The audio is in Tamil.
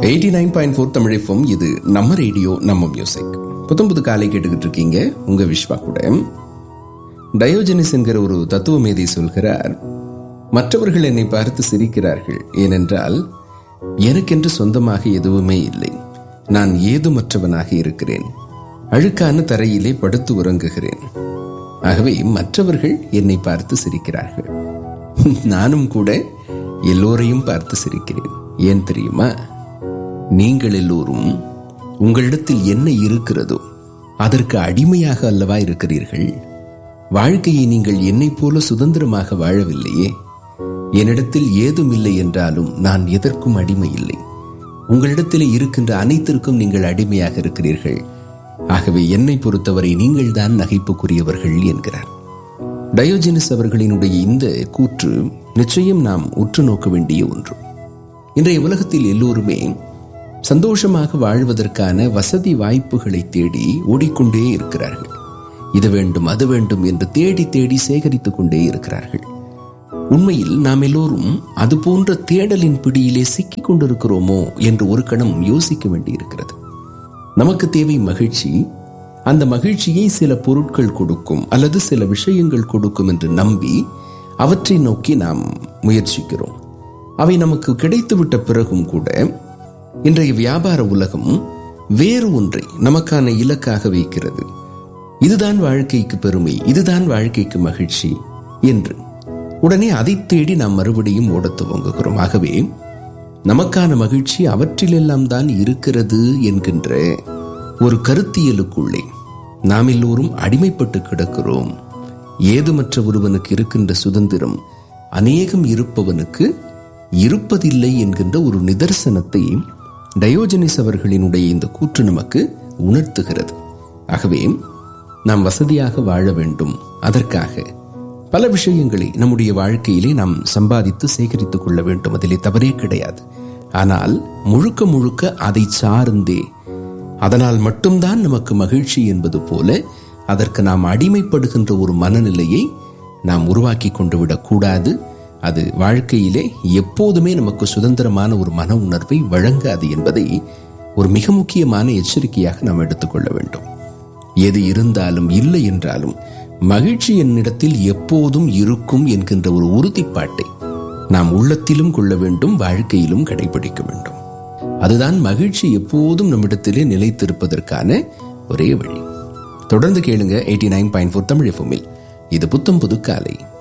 எயிட்டி நைன் பாயிண்ட் ஃபோர் தமிழிஃபம் இது நம்ம ரேடியோ நம்ம மியூசிக் புத்தம் புது காலை கேட்டுக்கிட்டு இருக்கீங்க உங்க விஸ்வா கூட டயோஜனிஸ் என்கிற ஒரு தத்துவ மேதை சொல்கிறார் மற்றவர்கள் என்னை பார்த்து சிரிக்கிறார்கள் ஏனென்றால் எனக்கென்று சொந்தமாக எதுவுமே இல்லை நான் ஏதுமற்றவனாக இருக்கிறேன் அழுக்கான தரையிலே படுத்து உறங்குகிறேன் ஆகவே மற்றவர்கள் என்னை பார்த்து சிரிக்கிறார்கள் நானும் கூட எல்லோரையும் பார்த்து சிரிக்கிறேன் ஏன் தெரியுமா நீங்கள் எல்லோரும் உங்களிடத்தில் என்ன இருக்கிறதோ அதற்கு அடிமையாக அல்லவா இருக்கிறீர்கள் வாழ்க்கையை நீங்கள் என்னைப் போல சுதந்திரமாக வாழவில்லையே என்னிடத்தில் ஏதும் இல்லை என்றாலும் நான் எதற்கும் அடிமை இல்லை உங்களிடத்தில் இருக்கின்ற அனைத்திற்கும் நீங்கள் அடிமையாக இருக்கிறீர்கள் ஆகவே என்னை பொறுத்தவரை நீங்கள் தான் நகைப்புக்குரியவர்கள் என்கிறார் டயோஜினிஸ் அவர்களினுடைய இந்த கூற்று நிச்சயம் நாம் உற்று நோக்க வேண்டிய ஒன்று இன்றைய உலகத்தில் எல்லோருமே சந்தோஷமாக வாழ்வதற்கான வசதி வாய்ப்புகளை தேடி ஓடிக்கொண்டே இருக்கிறார்கள் இது வேண்டும் அது வேண்டும் என்று தேடி தேடி சேகரித்துக் கொண்டே இருக்கிறார்கள் உண்மையில் நாம் எல்லோரும் அது போன்ற தேடலின் பிடியிலே சிக்கிக் கொண்டிருக்கிறோமோ என்று ஒரு கணம் யோசிக்க வேண்டியிருக்கிறது நமக்கு தேவை மகிழ்ச்சி அந்த மகிழ்ச்சியை சில பொருட்கள் கொடுக்கும் அல்லது சில விஷயங்கள் கொடுக்கும் என்று நம்பி அவற்றை நோக்கி நாம் முயற்சிக்கிறோம் அவை நமக்கு கிடைத்துவிட்ட பிறகும் கூட இன்றைய வியாபார உலகம் வேறு ஒன்றை நமக்கான இலக்காக வைக்கிறது இதுதான் வாழ்க்கைக்கு பெருமை இதுதான் வாழ்க்கைக்கு மகிழ்ச்சி என்று உடனே அதை தேடி நாம் மறுபடியும் ஓடத் துவங்குகிறோம் ஆகவே நமக்கான மகிழ்ச்சி அவற்றிலெல்லாம் தான் இருக்கிறது என்கின்ற ஒரு கருத்தியலுக்குள்ளே நாம் எல்லோரும் அடிமைப்பட்டு கிடக்கிறோம் ஏதுமற்ற ஒருவனுக்கு இருக்கின்ற சுதந்திரம் அநேகம் இருப்பவனுக்கு இருப்பதில்லை என்கின்ற ஒரு நிதர்சனத்தை டயோஜனிஸ் அவர்களினுடைய இந்த கூற்று நமக்கு உணர்த்துகிறது ஆகவே நாம் வசதியாக வாழ வேண்டும் அதற்காக பல விஷயங்களை நம்முடைய வாழ்க்கையிலே நாம் சம்பாதித்து சேகரித்துக் கொள்ள வேண்டும் அதிலே தவறே கிடையாது ஆனால் முழுக்க முழுக்க அதை சார்ந்தே அதனால் மட்டும்தான் நமக்கு மகிழ்ச்சி என்பது போல அதற்கு நாம் அடிமைப்படுகின்ற ஒரு மனநிலையை நாம் உருவாக்கி கொண்டு விடக்கூடாது அது வாழ்க்கையிலே எப்போதுமே நமக்கு சுதந்திரமான ஒரு மன உணர்வை வழங்காது என்பதை ஒரு மிக முக்கியமான எச்சரிக்கையாக நாம் எடுத்துக்கொள்ள வேண்டும் எது இருந்தாலும் இல்லை என்றாலும் மகிழ்ச்சி என்னிடத்தில் எப்போதும் இருக்கும் என்கின்ற ஒரு உறுதிப்பாட்டை நாம் உள்ளத்திலும் கொள்ள வேண்டும் வாழ்க்கையிலும் கடைபிடிக்க வேண்டும் அதுதான் மகிழ்ச்சி எப்போதும் நம்மிடத்திலே நிலைத்திருப்பதற்கான ஒரே வழி தொடர்ந்து கேளுங்க eighty nine point four Tamil எஃப்எம்மில் இது புத்தம் புது காலை